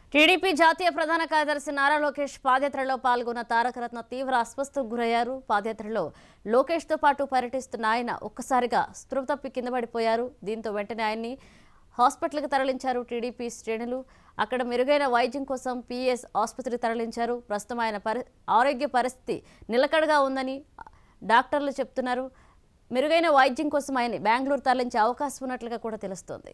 TDP జాతీయ ప్రధాన కార్యదర్శి నారా లోకేష్ పాదయాత్రలో పాల్గొన్న తారకరత్న తీవ్ర అస్వస్థకు గురయ్యారు పాదయాత్రలో లోకేష్ తో పాటు పర్యటిస్తున్న ఆయన ఒక్కసారిగా స్పృహ తప్పి కింద పడిపోయారు దీంతో వెంటనే ఆయన్ని హాస్పిటల్కి తరలించారు టీడీపీ శ్రేణులు అక్కడ మెరుగైన వైద్యం కోసం పీఎస్ ఆసుపత్రికి తరలించారు ప్రస్తుతం ఆయన పరి ఆరోగ్య పరిస్థితి నిలకడగా ఉందని డాక్టర్లు చెప్తున్నారు మెరుగైన వైద్యం కోసం ఆయన బెంగళూరు తరలించే అవకాశం ఉన్నట్లుగా కూడా తెలుస్తోంది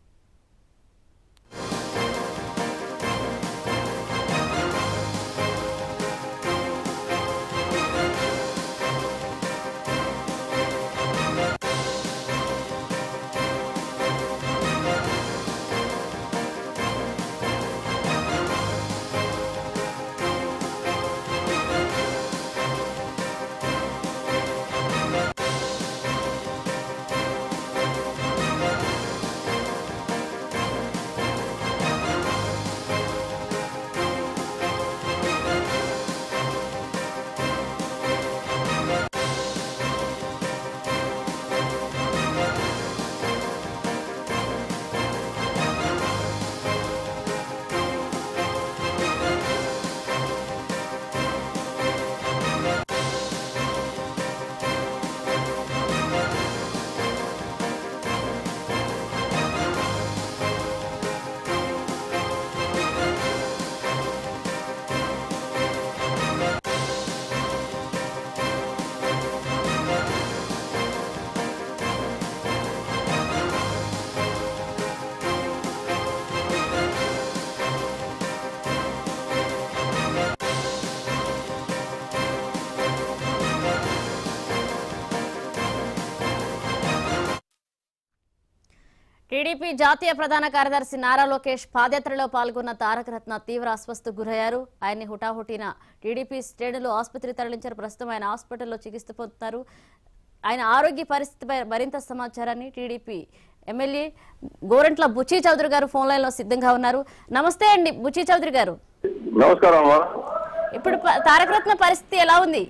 టీడీపీ జాతీయ ప్రధాన కార్యదర్శి నారా లోకేష్ పాదయాత్రలో పాల్గొన్న తారకరత్న తీవ్ర అస్వస్థకు గురయ్యారు ఆయన్ని హుటాహుటిన టీడీపీ శ్రేణులు ఆసుపత్రికి తరలించారు ప్రస్తుతం ఆయన హాస్పిటల్లో చికిత్స పొందుతున్నారు ఆయన ఆరోగ్య పరిస్థితిపై మరింత సమాచారాన్ని టీడీపీ ఎమ్మెల్యే గోరంట్ల బుచ్చి చౌదరి గారు ఫోన్ లైన్ లో సిద్ధంగా ఉన్నారు నమస్తే అండి బుచ్చి చౌదరి గారు నమస్కారం అమ్మా ఇప్పుడు ప- తారకరత్న పరిస్థితి ఎలా ఉంది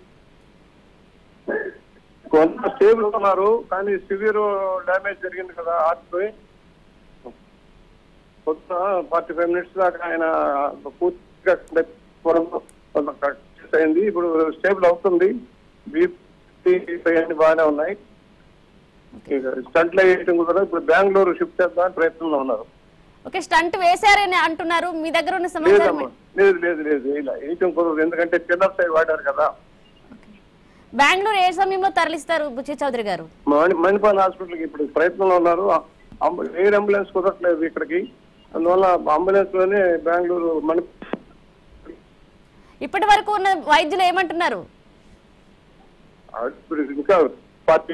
కొంత స్టేబుల్ ఉన్నారు కానీ సివియర్ డ్యామేజ్ జరిగింది కదా హార్ట్ కొత్త ఫార్టీ ఫైవ్ మినిట్స్ దాకా ఆయన పూర్తిగా కొంత కట్ అయింది ఇప్పుడు స్టేబుల్ అవుతుంది బీపీ అన్ని బాగానే ఉన్నాయి స్టంట్లు వేయటం కూడా ఇప్పుడు బెంగళూరు షిఫ్ట్ చేద్దామని ప్రయత్నంలో ఉన్నారు ఓకే స్టంట్ వేశారని అంటున్నారు మీ దగ్గర ఉన్న సమాచారం లేదమ్మా లేదు లేదు లేదు ఇలా వేయటం కుదరదు ఎందుకంటే చిన్న సైడ్ వాడారు కదా బెంగళూరు ఏ సమయంలో తరలిస్తారు బుచ్చి చౌదరి గారు మణి మణిపాల్ హాస్పిటల్కి ఇప్పుడు ప్రయత్నంలో ఉన్నారు అంబు- ఎయిర్ అంబులెన్స్ కుదరట్లేదు ఇక్కడికి అందువల్ల అంబులెన్స్ లోనే బెంగళూరు మణి ఇప్పటి వరకు ఉన్న వైద్యులు ఏమంటున్నారు ఇప్పుడు ఇంకా ఫార్టీ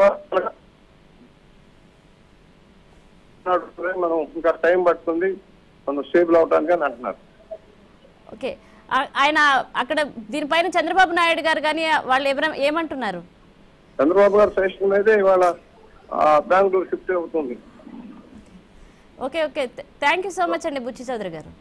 మనం ఇంకా టైం పడుతుంది మనం స్టేబుల్ అవడానికి అని అంటున్నారు ఓకే ఆ- ఆయన అక్కడ దీనిపైన చంద్రబాబు నాయుడు గారు కానీ వాళ్ళు ఎవరైనా ఏమంటున్నారు చంద్రబాబు గారు సజెషన్ అయితే ఇవాళ ఆ, బెంగళూరు షిఫ్ట్ అవుతుంది okay okay thank you so much అండి బుచ్చి చౌదరి గారు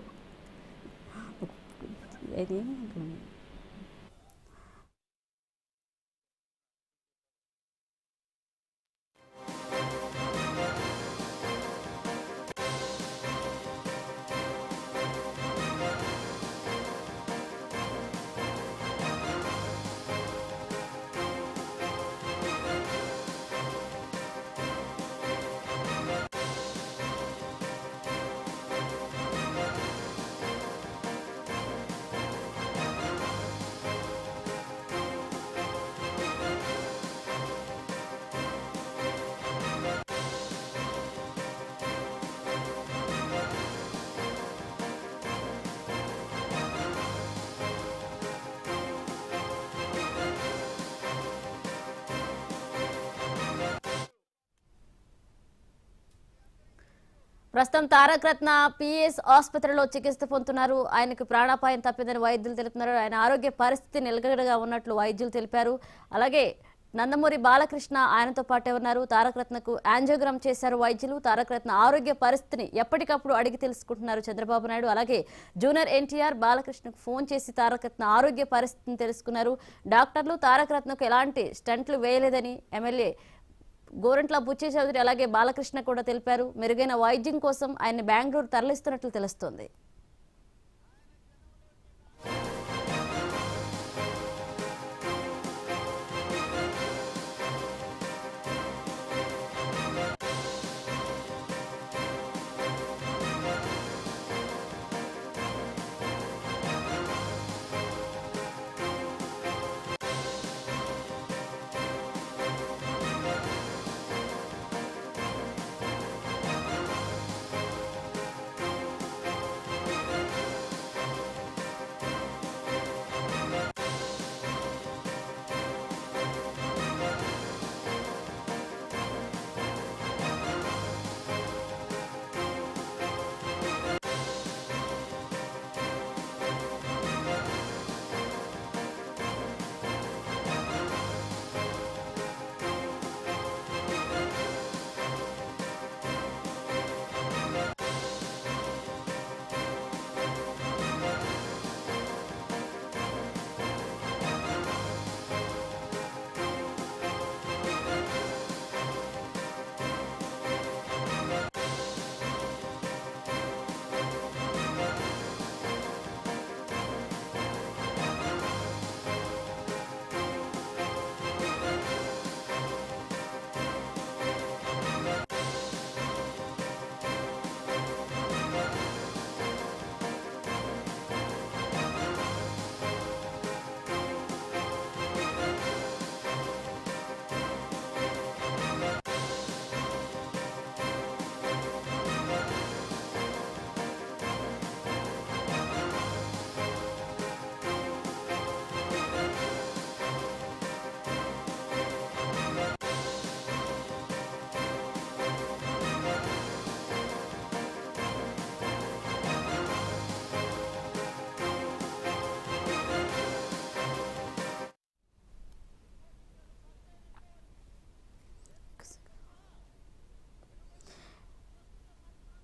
ప్రస్తుతం తారక రత్న పిఎస్ ఆసుపత్రిలో చికిత్స పొందుతున్నారు ఆయనకు ప్రాణాపాయం తప్పిందని వైద్యులు తెలుపుతున్నారు ఆయన ఆరోగ్య పరిస్థితి నిలకడగా ఉన్నట్లు వైద్యులు తెలిపారు అలాగే నందమూరి బాలకృష్ణ ఆయనతో పాటే ఉన్నారు తారకరత్నకు యాంజియోగ్రామ్ చేశారు వైద్యులు తారకరత్న ఆరోగ్య పరిస్థితిని ఎప్పటికప్పుడు అడిగి తెలుసుకుంటున్నారు చంద్రబాబు నాయుడు అలాగే జూనియర్ ఎన్టీఆర్ బాలకృష్ణకు ఫోన్ చేసి తారకరత్న ఆరోగ్య పరిస్థితిని తెలుసుకున్నారు డాక్టర్లు తారకరత్నకు ఎలాంటి స్టంట్లు వేయలేదని ఎమ్మెల్యే గోరంట్ల బుచ్చి చౌదరి అలాగే బాలకృష్ణ కూడా తెలిపారు మెరుగైన వైద్యం కోసం ఆయన్ని బెంగళూరు తరలిస్తున్నట్లు తెలుస్తోంది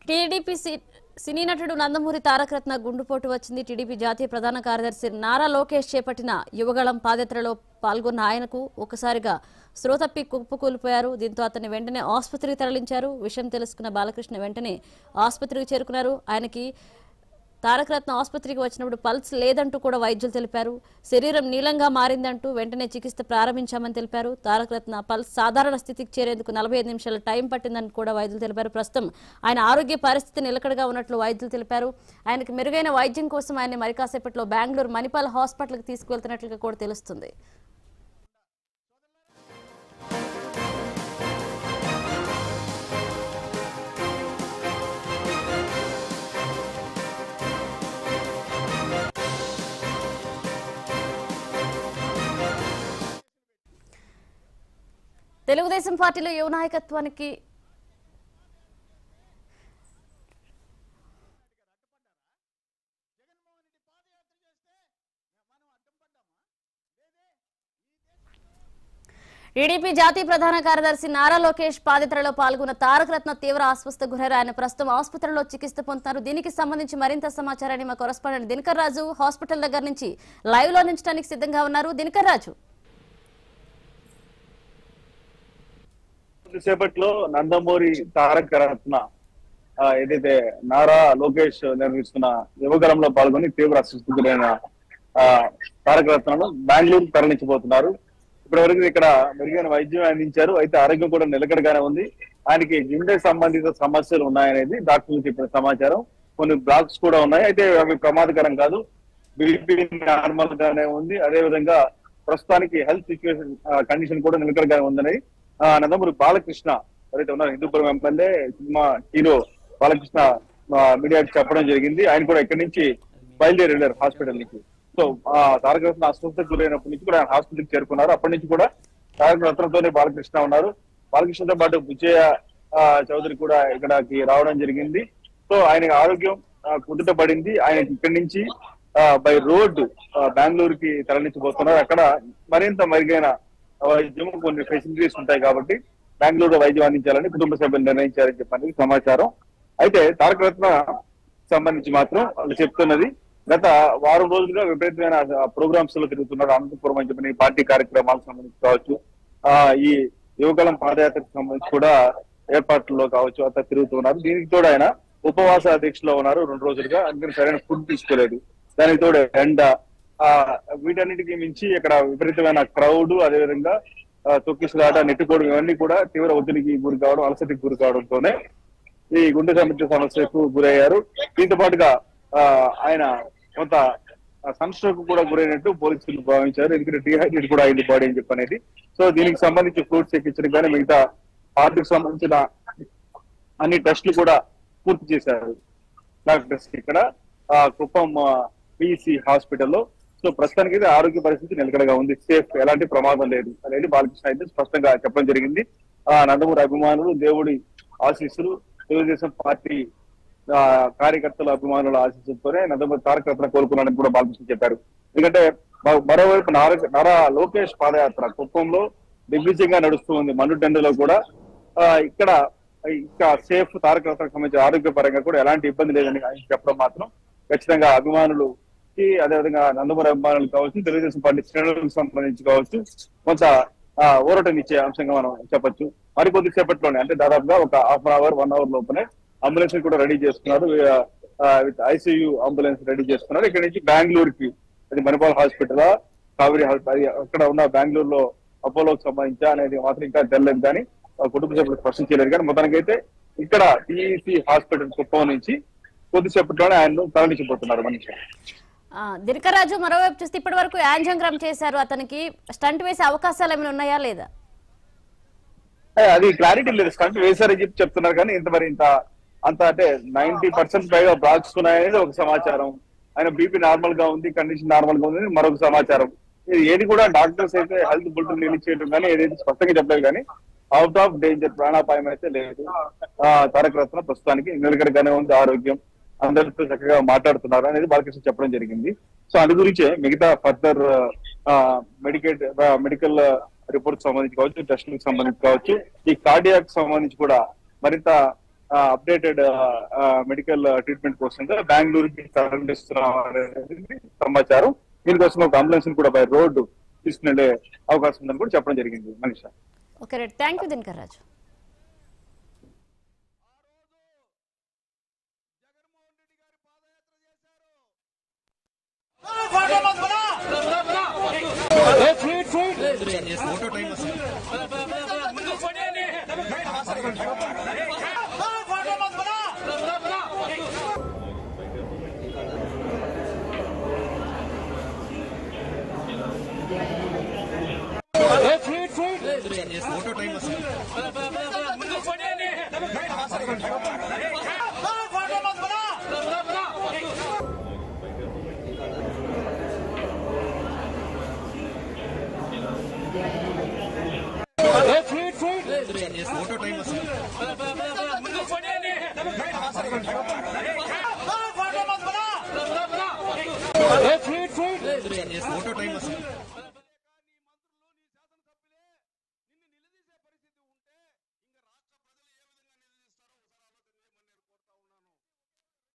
టీడీపీ సి- సినీ నటుడు నందమూరి తారక రత్న గుండుపోటు వచ్చింది టీడీపీ జాతీయ ప్రధాన కార్యదర్శి నారా లోకేష్ చేపట్టిన యువగళం పాదయాత్రలో పాల్గొన్న ఆయనకు ఒకసారిగా శ్రోతప్పి కుప్పకూలిపోయారు దీంతో అతన్ని వెంటనే ఆసుపత్రికి తరలించారు విషయం తెలుసుకున్న బాలకృష్ణ వెంటనే ఆసుపత్రికి చేరుకున్నారు ఆయనకి తారక రత్న ఆసుపత్రికి వచ్చినప్పుడు పల్స్ లేదంటూ కూడా వైద్యులు తెలిపారు శరీరం నీలంగా మారిందంటూ వెంటనే చికిత్స ప్రారంభించామని తెలిపారు తారక రత్న పల్స్ సాధారణ స్థితికి చేరేందుకు నలభై ఐదు నిమిషాల టైం పట్టిందని కూడా వైద్యులు తెలిపారు ప్రస్తుతం ఆయన ఆరోగ్య పరిస్థితి నిలకడగా ఉన్నట్లు వైద్యులు తెలిపారు ఆయనకు మెరుగైన వైద్యం కోసం ఆయన మరి కాసేపట్లో బెంగళూరు మణిపాల్ హాస్పిటల్కి తీసుకువెళ్తున్నట్లుగా కూడా తెలుస్తుంది తెలుగుదేశం పార్టీలో యువ నాయకత్వానికి టీడీపీ జాతీయ ప్రధాన కార్యదర్శి నారా లోకేష్ పాదయాత్రలో పాల్గొన్న తారక రత్న తీవ్ర ఆస్వస్థ గురయ్యారు ఆయన ప్రస్తుతం ఆసుపత్రిలో చికిత్స పొందుతున్నారు దీనికి సంబంధించి మరింత సమాచారాన్ని మా కొరస్పాండెంట్ దినకర్ రాజు హాస్పిటల్ దగ్గర నుంచి లైవ్ లో అందించడానికి సిద్ధంగా ఉన్నారు దినకర్ రాజు కొద్దిసేపట్లో నందమూరి తారక రత్న ఆ, ఏదైతే నారా లోకేష్ నిర్వహిస్తున్న యువగలంలో పాల్గొని తీవ్ర అస్వస్థకు గురైన ఆ, తారక రత్నను బెంగళూరు తరలించబోతున్నారు ఇప్పటివరకు ఇక్కడ మెరుగైన వైద్యం అందించారు అయితే ఆరోగ్యం కూడా నిలకడగానే ఉంది ఆయనకి గుండె సంబంధిత సమస్యలు ఉన్నాయనేది డాక్టర్లు చెప్పిన సమాచారం కొన్ని బ్లాక్స్ కూడా ఉన్నాయి అయితే అవి ప్రమాదకరం కాదు బీపీ నార్మల్ గానే ఉంది అదే విధంగా ప్రస్తుతానికి హెల్త్ సిచ్యువేషన్ కండిషన్ కూడా నిలకడగానే ఉందని ఆ, నందమూరి బాలకృష్ణ ఎవరైతే ఉన్నారు Hindupuram MLA cinema hero Balakrishna ఆ, మీడియాకి చెప్పడం జరిగింది ఆయన కూడా ఇక్కడి నుంచి బయలుదేరి వెళ్ళారు హాస్పిటల్ నుంచి సో ఆ తారక రత్న అస్వస్థకు గురైనప్పటి నుంచి కూడా ఆయన హాస్పిటల్కి చేరుకున్నారు అప్పటి నుంచి కూడా తారక రత్నంతోనే బాలకృష్ణ ఉన్నారు బాలకృష్ణతో పాటు బుచ్చయ్య ఆ, చౌదరి కూడా ఇక్కడికి రావడం జరిగింది సో ఆయన ఆరోగ్యం ఆ, కుదుట పడింది ఆయన ఇక్కడి నుంచి బై రోడ్ బెంగళూరుకి తరలించబోతున్నారు అక్కడ మరింత మెరుగైన వైద్యం కొన్ని ఫెసిలిటీస్ ఉంటాయి కాబట్టి బెంగళూరు వైద్యం అందించాలని కుటుంబ సభ్యులు నిర్ణయించారని చెప్పని సమాచారం అయితే తారక రత్న సంబంధించి మాత్రం వాళ్ళు చెప్తున్నది గత వారం రోజులుగా విపరీతమైన ప్రోగ్రామ్స్ లో తిరుగుతున్నారు అనంతపురం అని చెప్పిన ఈ పార్టీ కార్యక్రమాలకు సంబంధించి కావచ్చు ఆ ఈ యువకాలం పాదయాత్రకు సంబంధించి కూడా ఏర్పాట్లలో కావచ్చు అంతా తిరుగుతున్నారు దీనికి తోడు ఆయన ఉపవాస దీక్షలో ఉన్నారు రెండు రోజులుగా అందుకని సరైన ఫుడ్ తీసుకోలేదు దానికి తోడు ఎండ ఆ వీటన్నిటికీ మించి ఇక్కడ విపరీతమైన క్రౌడ్ అదేవిధంగా ఆ, తొక్కిసలాట నెట్టుకోవడం ఇవన్నీ కూడా తీవ్ర ఒత్తిడికి గురి కావడం అలసటికి గురి కావడంతోనే ఈ గుండె సంబంధించిన సమస్యకు గురయ్యారు దీంతో పాటుగా ఆ, ఆయన కొంత సన్ స్ట్రోక్ కూడా గురైనట్టు పోలీసులు భావించారు ఎందుకంటే డిహైడ్రేట్ కూడా అయింది బాడీ అని చెప్పనేది సో దీనికి సంబంధించి ఫ్రూట్స్ ఎక్కించడం కానీ మిగతా హార్ట్కి సంబంధించిన అన్ని టెస్టులు కూడా పూర్తి చేశారు డాక్టర్స్ ఇక్కడ ఆ, కుప్పం పిసి హాస్పిటల్లో సో ప్రస్తుతానికి అయితే ఆరోగ్య పరిస్థితి నిలకడగా ఉంది సేఫ్ ఎలాంటి ప్రమాదం లేదు అనేది బాలకృష్ణ అయితే స్పష్టంగా చెప్పడం జరిగింది ఆ నందమూరి అభిమానులు దేవుడి ఆశీస్సులు తెలుగుదేశం పార్టీ ఆ, కార్యకర్తల అభిమానుల ఆశీస్సులతోనే నందమూరి తారక రత్న కోలుకున్నాడని కూడా బాలకృష్ణ చెప్పారు ఎందుకంటే మ- మరోవైపు నార నారా లోకేష్ పాదయాత్ర కుప్పంలో దిగ్విజయంగా నడుస్తూ ఉంది మన్నుటెండలో కూడా ఆ, ఇక్కడ ఇంకా సేఫ్ తారక రత్నకు సంబంధించి ఆరోగ్యపరంగా కూడా ఎలాంటి ఇబ్బంది లేదని ఆయన చెప్పడం మాత్రం ఖచ్చితంగా అభిమానులుకి అదేవిధంగా నందమూరి అభిమానులు కావచ్చు తెలుగుదేశం పార్టీ శ్రేణులకు సంబంధించి కావచ్చు కొంత ఆ, ఊరటనిచ్చే అంశంగా మనం చెప్పొచ్చు మరి కొద్దిసేపట్లోనే అంటే దాదాపుగా ఒక half an hour one hour లోపలే అంబులెన్స్ కూడా రెడీ చేస్తున్నారు విత్ ఐసీయూ అంబులెన్స్ రెడీ చేస్తున్నారు ఇక్కడ నుంచి బెంగళూరుకి అది మణిపాల్ హాస్పిటల్ కావేరీ హాస్పిటల్ అది అక్కడ ఉన్న బెంగళూరులో అపోలోకి సంబంధించి అనేది మాత్రం ఇంకా తెలియదు కానీ ఆ కుటుంబ సభ్యులు స్పష్టం చేయలేదు కానీ మొత్తానికైతే ఇక్కడ టీఈసీ హాస్పిటల్ కుప్పం నుంచి కొద్దిసేపట్లోనే ఆయన తరలించబోతున్నారు మనిషి ఆ, దినకరాజు మరోవైపు చూస్తే ఇప్పటి వరకు యాంజంగ్రామ్ చేశారు అతనికి స్టంట్ వేసే అవకాశాలు ఏమైనా ఉన్నాయా లేదా ఏ, అది క్లారిటీ లేదు స్టంట్ వేశారని చెప్పి చెప్తున్నారు కానీ ఇంత మరి ఇంత అంత అంటే నైన్టీ పర్సెంట్ పైగా బ్లాక్స్ ఉన్నాయనేది ఒక సమాచారం ఆయన బీపీ నార్మల్ గా ఉంది కండిషన్ నార్మల్ గా ఉంది మరొక సమాచారం ఇది ఏది కూడా డాక్టర్స్ అయితే హెల్త్ బులెటిన్ రిలీజ్ చేయడం కానీ ఏదైతే స్పష్టంగా చెప్పలేదు కానీ అవుట్ ఆఫ్ డేంజర్ ప్రాణాపాయం అయితే లేదు ఆ తారక రత్న ప్రస్తుతానికి నిలకడగానే ఉంది ఆరోగ్యం అందరితో చక్కగా మాట్లాడుతున్నారు అనేది బాలకృష్ణ చెప్పడం జరిగింది సో అందు గురించే మిగతా ఫర్దర్ మెడికేట్ మెడికల్ రిపోర్ట్ సంబంధించి కావచ్చు టెస్టులకు సంబంధించి కావచ్చు ఈ కార్డియాక్ సంబంధించి కూడా మరింత అప్డేటెడ్ మెడికల్ ట్రీట్మెంట్ కోసం బెంగళూరుకి తరలిస్తున్నాం అనేది సమాచారం దీనికోసం ఒక అంబులెన్స్ కూడా బై రోడ్డు తీసుకునే అవకాశం ఉందని కూడా చెప్పడం జరిగింది Manisha okay right thank you Dinakar Raju photo time వస్తుంది